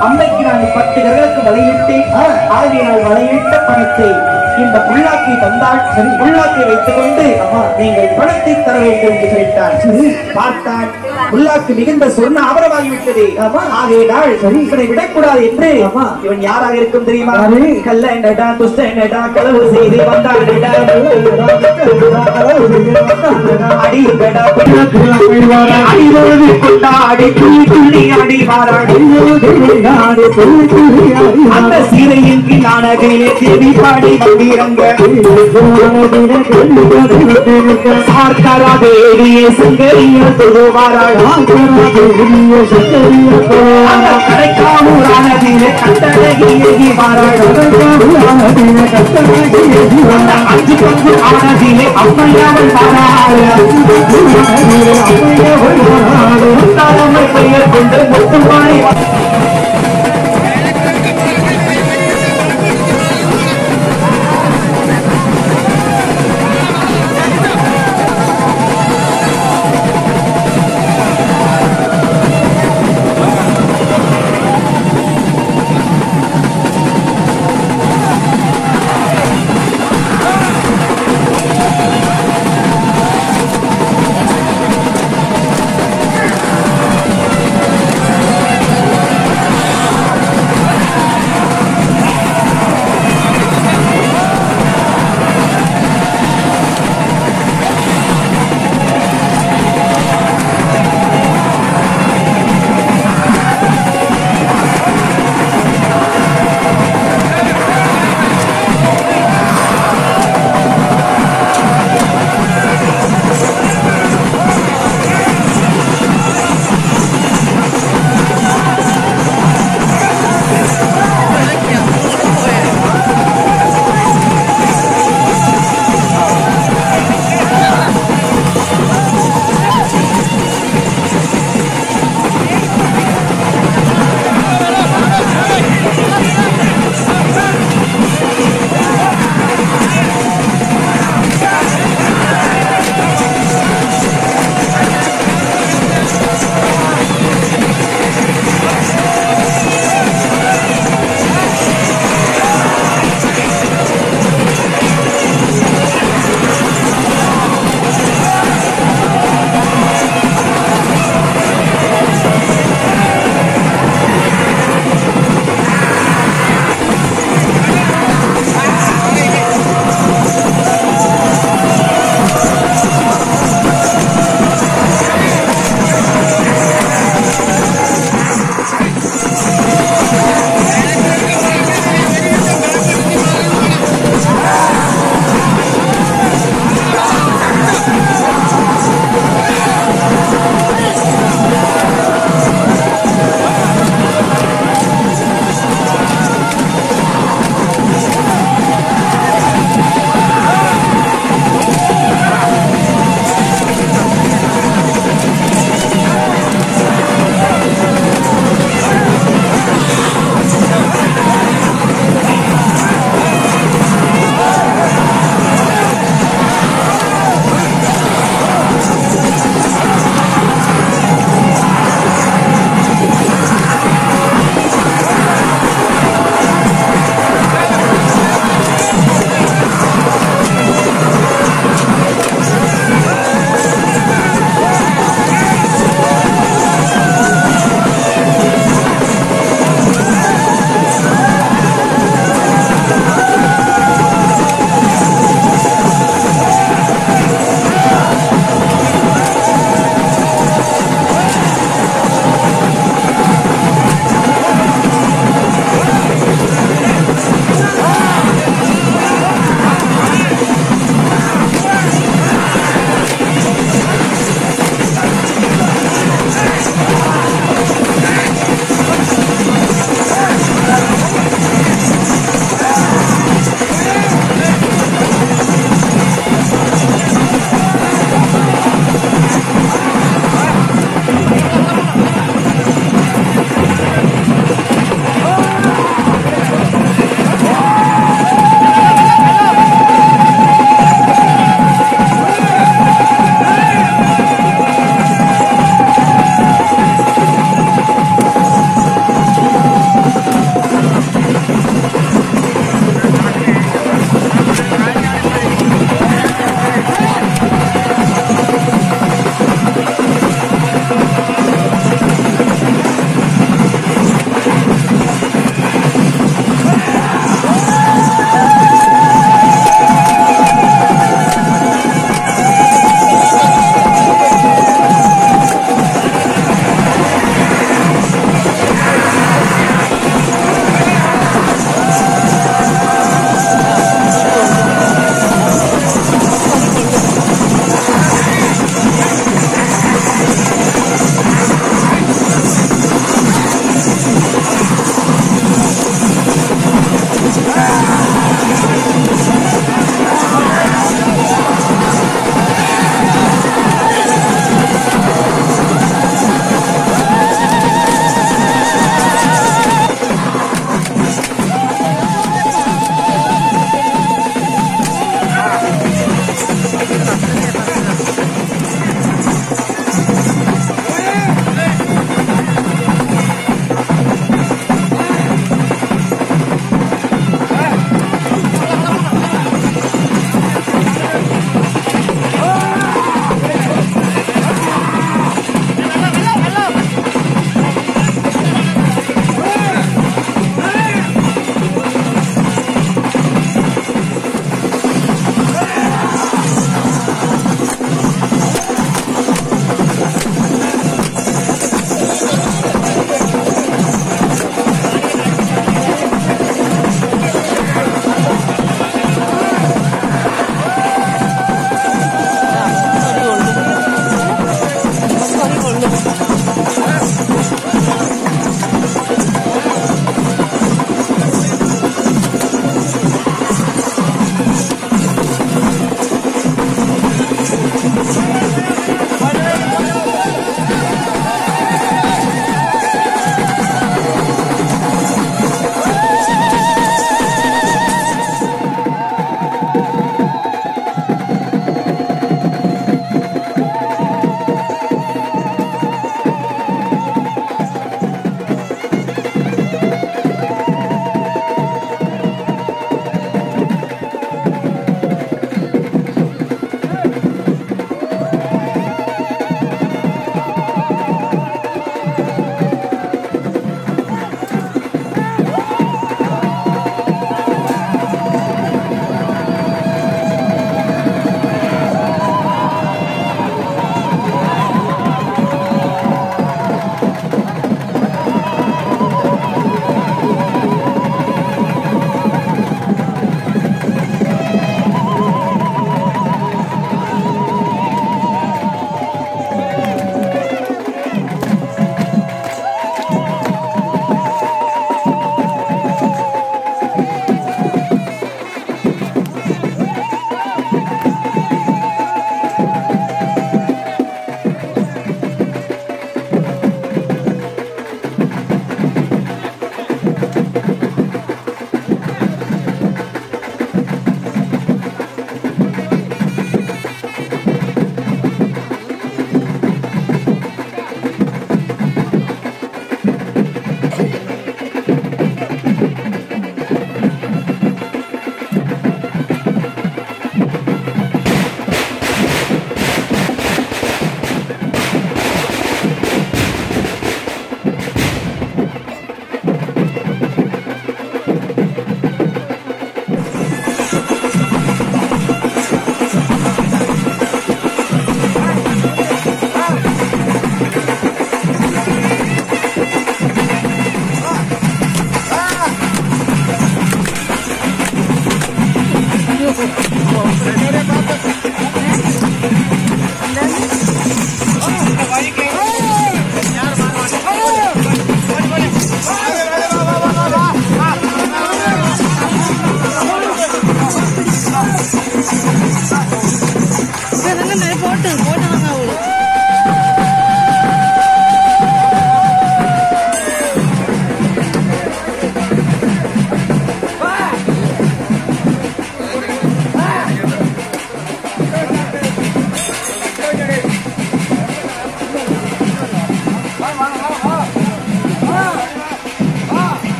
அன்னைக்கு நான் பத்து கிரகங்களுக்கு வலையிட்டேன் ஆகவே நான் வலையிட்ட பணத்தை இந்த புல்லாக்கை தந்தால் சரி புல்லாக்கை வைத்துக் கொண்டு நீங்கள் பணத்தை தர வேண்டும் என்று சொல்லிட்டான் பார்த்தான் புல்லாக்கு மிகுந்த சொன்ன அபரமாகிவிட்டது ஆகையினால் இவனை விடக்கூடாது என்று இவன் யாராக இருக்கும் தெரியுமா கல்ல என்னடா துஷ்ட என்னடா களவு செய்து வந்தாள் அடி என்னடா அடிதொழுது கொண்டாடி துள்ளி துள்ளி அடி மாறாடி அந்த சீரையின் நாடகையிலே தேவி பாடி வந்திருந்த சார்கரா தேவியே சங்கரிய தொழுவாராள் அந்த கடைக்காவூரானதிலே கட்டழகி மாறாள் அந்த அஞ்சு பங்கு ஆனதிலே அம்மையாவள் மாறாள் தலைமை பெயர் கொண்டு முத்துமாரி ஆ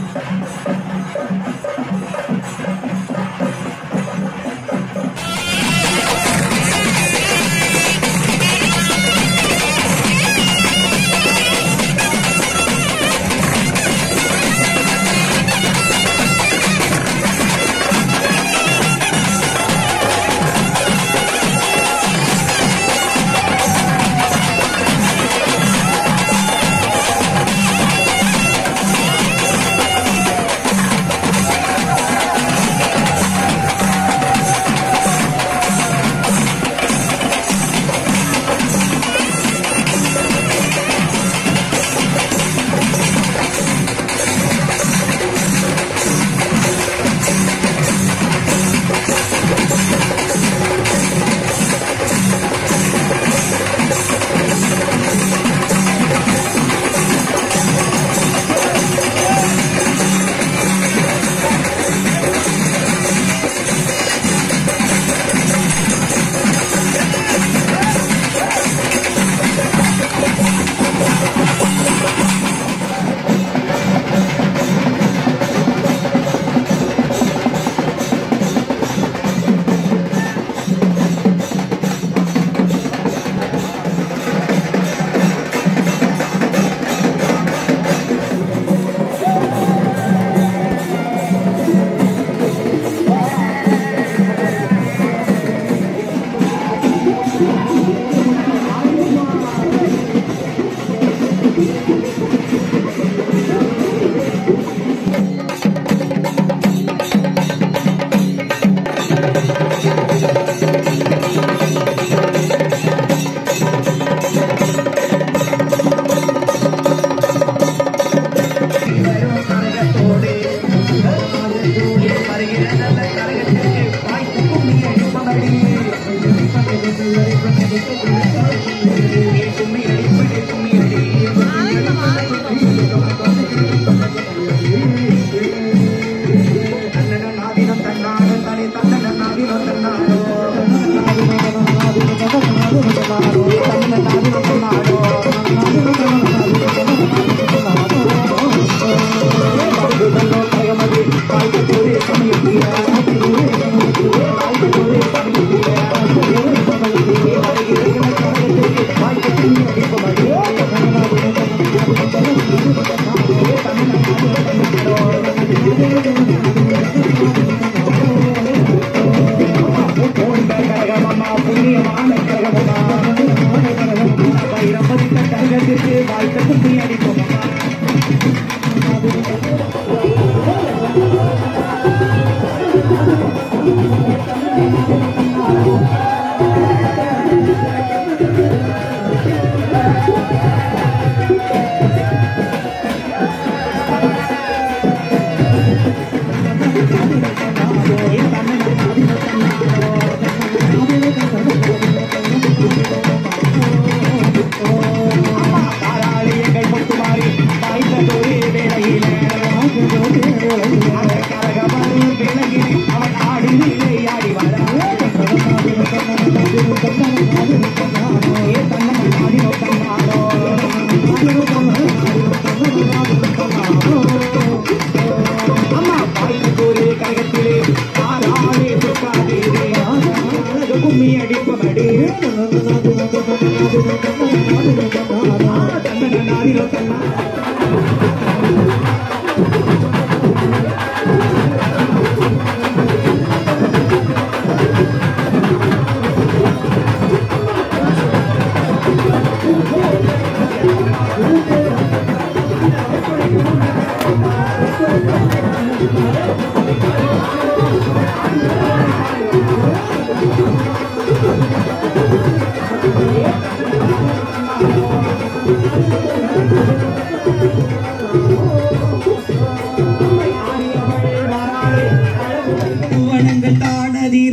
வணங்கள் தானதிர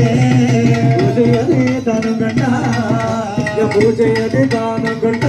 பூஜையதே தானம் கண்டா என் பூஜையதே தானம் கண்டா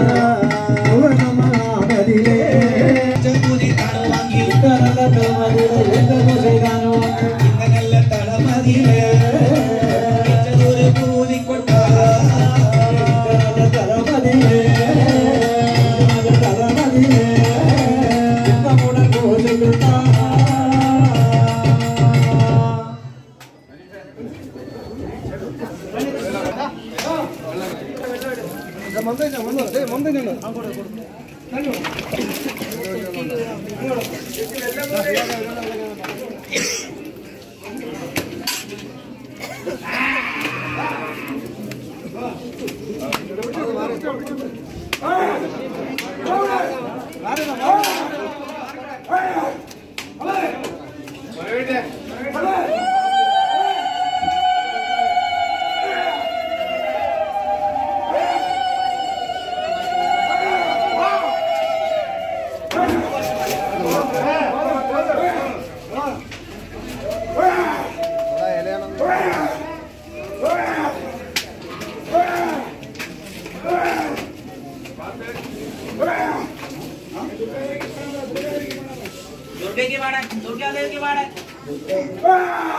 அவனமானதிலே பூஜை தானம் வாங்கி நல்ல தலைமதிலே எந்த பூஜை தானம் இந்த நல்ல தளமதியில ஒரு பூஜை கொண்டா நல்ல தலைமதிலே நல்ல தலைமதிலே நம்முடன் பூஜை दुर्गे की बात है दुर्गा देव की बात है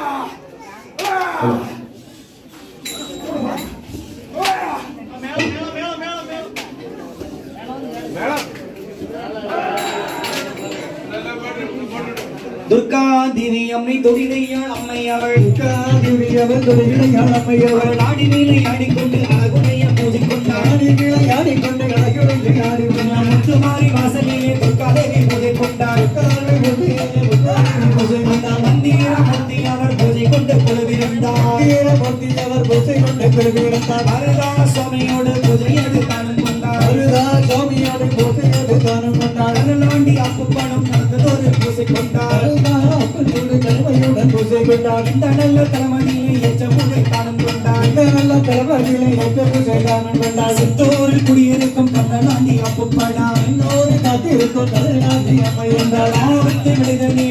துர்கா தேவி அம்மை தொழிலையாள் அம்மை அவள் அவள் தொழிலையாள் அம்மையவள் அவள் ஆடி மேலே ஆடிக்கொண்டு அழகுடைய பூஜை கொண்டாள் ஆடி விளையாடி கொண்டு அழகுடைய ஆடி கொண்டாள். முத்துமாரி வாசலிலே துர்கா தேவி பூஜை கொண்டாள் காலை முதியே முத்தாடி பூஜை கொண்டாள். மந்திர மந்தி அவர் பூஜை கொண்டு குழுவிருந்தார் வீர பக்தி அவர் பூஜை கொண்டு பிறவிருந்தார். மருதா சுவாமியோடு பூஜையது தானும் கொண்டார் அருதா சுவாமியோடு பூஜையோடு தானும் கொண்டாள். கடலாண்டி அப்புப்பணம் நடந்ததொரு பூஜை கொண்டார் அருதா அப்பனோடு கருமையுடன் பூஜை கொண்டாள். இந்த நல்ல தலைமணியை ஏற்ற பூஜை தானும் கொண்டார் இந்த நல்ல தலைவர்களை ஏற்ற பூஜை தானும் கொண்டாள். சித்தோரில் குடியிருக்கும் கடலாண்டி அப்புப்படா இன்னொரு காத்திருக்கும் தலைநாட்டி அம்மை என்றாள். ஆபத்து விடுதலே